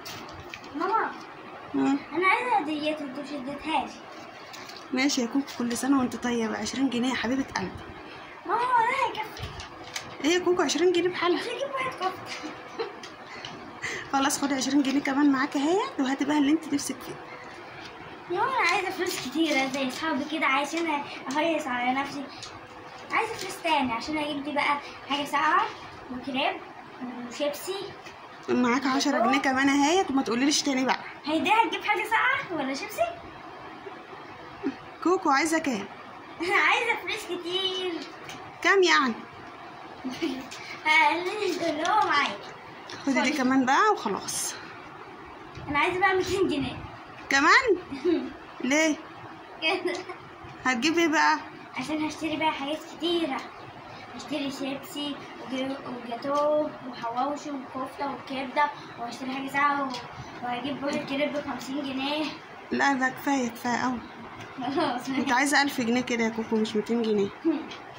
ماما مم. انا عايزه هديات انت مش اديتها لي ماشي يا كوكو كل سنة وانت طيبة عشرين جنيه يا حبيبة قلبي ماما ده هيكفي ايه يا كوكو عشرين جنيه بحالها مش هجيب واحد كفته خلاص خدي عشرين جنيه كمان معاك اهي وهاتي بقى اللي انت نفسك فيه يا ماما انا عايزه فلوس كتيره زي اصحابي كده عايزين اهيص على نفسي عايزه فلوس تاني عشان اجيب لي بقى حاجه ساقعه وكريب وشيبسي معاك عشرة جنيه كمان اهي وما تقوليليش تاني بقى هي دي هتجيب حاجه ساقعه ولا شيبسي كوكو عايزة كام انا عايزه فلوس كتير كام يعني هقلل اللي هو معايا خدي دي كمان بقى وخلاص انا عايزه بقى 200 جنيه كمان ليه كده هتجيب ايه بقى عشان هشتري بقى حاجات كتيرة هشتري شيبسي وج- وجاتو وحواوشي وكفتة وكبدة وهشتري حاجة ساعة و- وهجيب واحد كريب بخمسين جنيه لا ده كفاية كفاية أوي خلاص انت عايزة ألف جنيه كده يا كوكو مش ميتين جنيه